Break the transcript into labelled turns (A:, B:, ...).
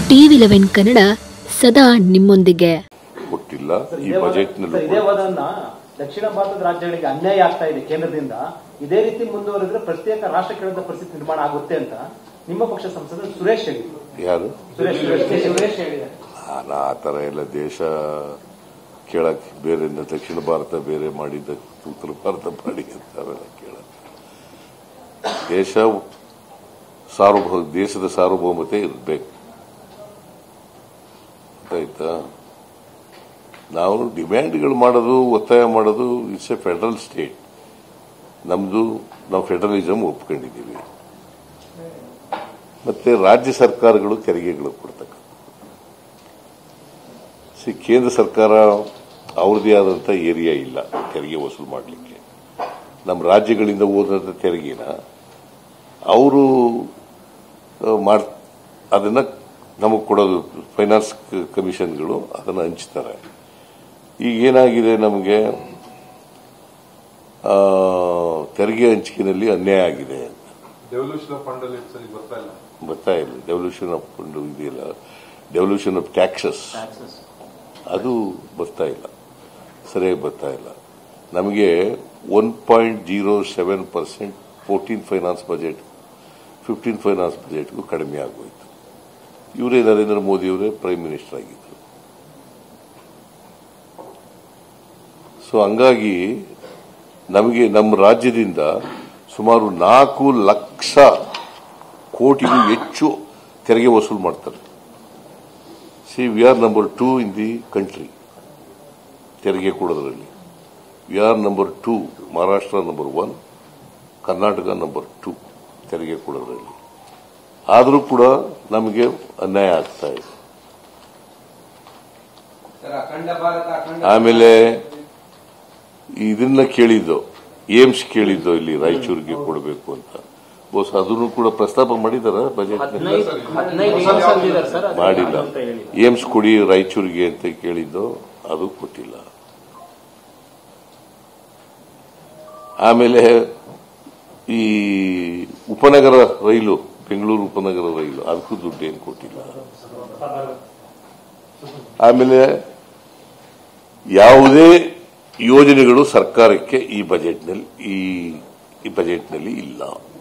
A: TV eleven Kannada ಸದಾ ನಿಮ್ಮೊಂದಿಗೆ
B: ಕೊಟ್ಟಿಲ್ಲ ಈ
C: ಇದೇ ವಾದ-
B: ಬಜೆಟ್ನಲ್ಲೂ
C: ಸರ್, ಇದೇ
B: ಕೂಡ
C: ವಾದವನ್ನ ದಕ್ಷಿಣ ಭಾರತದ ರಾಜ್ಯಗಳಿಗೆ ಅನ್ಯಾಯ ಆಗ್ತಾ ಇದೆ ಕೇಂದ್ರದಿಂದ ಇದೇ ರೀತಿ ಮುಂದುವರೆದ್ರೆ ಪ್ರತ್ಯೇಕ ರಾಷ್ಟ್ರ ಕೇಂದ್ರದ ಪರಿಸ್ಥಿತಿ ನಿರ್ಮಾಣ ಆಗುತ್ತೆ ಅಂತ ನಿಮ್ಮ ಪಕ್ಷ ಸಂಸದರು ಸುರೇಶ್ ಹೇಳಿದ್ರು
B: ಯಾರು
C: ಸುರೇಶ್ ಸುರೇಶ್ ಸುರೇಶ್ ಹೇಳಿದ್ದಾರೆ
B: ನಾನು ಆ ಥರ ಎಲ್ಲ ದೇಶ ಕೇಳಕ್ ಬೇರೆ ದಕ್ಷಿಣ ಭಾರತ ಬೇರೆ ಮಾಡಿದ್ದ ಉತ್ತರ ಭಾರತ ಮಾಡಿ ಅಂತ ಅವೆಲ್ಲ ಕೇಳಕ್ ದೇಶ ಸಾರ್ವಭೌಮ ದೇಶದ ಸಾರ್ವಭೌಮತೆ ಇರಬೇಕು ಆಯ್ತಾ ನಾವು ಡಿಮ್ಯಾಂಡ್ಗಳು ಮಾಡೋದು ಒತ್ತಾಯ ಮಾಡೋದು ಇಟ್ಸ್ ಎ ಫೆಡರಲ್ ಸ್ಟೇಟ್ ನಮ್ದು ನಾವು ಫೆಡರಲಿಸಮ್ ಒಪ್ಕೊಂಡಿದ್ದೀವಿ ಮತ್ತೆ ರಾಜ್ಯ ಸರ್ಕಾರಗಳು ತೆರಿಗೆಗಳು ಕೊಡ್ತಕ್ಕ ಸಿ ಕೇಂದ್ರ ಸರ್ಕಾರ ಅವ್ರದೇ ಆದಂಥ ಏರಿಯಾ ಇಲ್ಲ ತೆರಿಗೆ ವಸೂಲು ಮಾಡಲಿಕ್ಕೆ ನಮ್ಮ ರಾಜ್ಯಗಳಿಂದ ಹೋದಂಥ ತೆರಿಗೆನ ಅವರು ಮಾಡ್ ಅದನ್ನ ನಮಗೆ ಕೊಡೋದು ಫೈನಾನ್ಸ್ ಕಮಿಷನ್ಗಳು ಅದನ್ನು ಹಂಚ್ತಾರೆ ಈಗ ಏನಾಗಿದೆ ನಮಗೆ ಆ, ತೆರಿಗೆ ಹಂಚಿಕೆನಲ್ಲಿ ಅನ್ಯಾಯ ಆಗಿದೆ ಅಂತ
D: ಡೆವಲ್ಯೂಷನ್ ಆಫ್ ಫಂಡ್ ಅಲ್ಲಿ ಸರಿ ಬರ್ತಾ ಇಲ್ಲ
B: ಬರ್ತಾ ಇಲ್ಲ ಡೆವಲ್ಯೂಷನ್ ಆಫ್ ಇದೆಯಲ್ಲ ಡೆವಲ್ಯೂಷನ್ ಆಫ್ ಟ್ಯಾಕ್ಸಸ್ ಅದು ಬರ್ತಾ ಇಲ್ಲ ಸರಿಯಾಗಿ ಬರ್ತಾ ಇಲ್ಲ ನಮಗೆ one point zero seven percent fourteen finance budget fifteen finance ಬಜೆಟ್ಗೂ ಕಡಿಮೆ ಆಗೋಯ್ತು ಇವರೇ ನರೇಂದ್ರ ಮೋದಿ ಅವರೇ ಪ್ರೈಮ್ ಮಿನಿಸ್ಟರ್ ಆಗಿದ್ರು ಸೊ ಹಂಗಾಗಿ ನಮಗೆ ನಮ್ಮ ರಾಜ್ಯದಿಂದ ಸುಮಾರು ನಾಲ್ಕು ಲಕ್ಷ ಕೋಟಿಗೂ ಹೆಚ್ಚು ತೆರಿಗೆ ವಸೂಲು ಮಾಡ್ತಾರೆ C V R number two in the country ತೆರಿಗೆ ಕೊಡೋದ್ರಲ್ಲಿ V R number two Maharashtra number one Karnataka number two ತೆರಿಗೆ ಕೊಡೋದ್ರಲ್ಲಿ ಆದರೂ ಕೂಡ ನಮಗೆ ಅನ್ಯಾಯ ಆಗ್ತಾ ಇದೆ
E: ಅಖಂಡ ಭಾರತ ಅಖಂಡ
B: ಆಮೇಲೆ ಇದನ್ನ ಕೇಳಿದ್ದು ಏಮ್ಸ್ ಕೇಳಿದ್ದು ಇಲ್ಲಿ ರಾಯಚೂರಿಗೆ ಕೊಡಬೇಕು ಅಂತ ಬಹುಶಃ ಅದನ್ನು ಕೂಡ ಪ್ರಸ್ತಾಪ ಮಾಡಿದಾರ ಬಜೆಟ್
C: ಹದಿನೈದು ಹದಿನೈದು ಏಮ್ಸ್ ಅಂದಿದ್ದಾರೆ ಸರ್ ಅದು
B: ಮಾಡಿಲ್ಲ
C: ಅಂತ ಹೇಳಿ
B: ಏಮ್ಸ್ ಕೊಡಿ ರಾಯಚೂರಿಗೆ ಅಂತ ಕೇಳಿದ್ದು ಅದು ಕೊಟ್ಟಿಲ್ಲ ಆಮೇಲೆ ಈ ಉಪನಗರ ರೈಲು ಬೆಂಗಳೂರು ಉಪನಗರ ರೈಲು ಅದಕ್ಕೂ ದುಡ್ಡೇನು ಕೊಟ್ಟಿಲ್ಲ ಆಮೇಲೆ ಯಾವುದೇ ಯೋಜನೆಗಳು ಸರ್ಕಾರಕ್ಕೆ ಈ ಬಜೆಟ್ನಲ್ಲಿ ಈ ಈ ಬಜೆಟ್ನಲ್ಲಿ ಇಲ್ಲ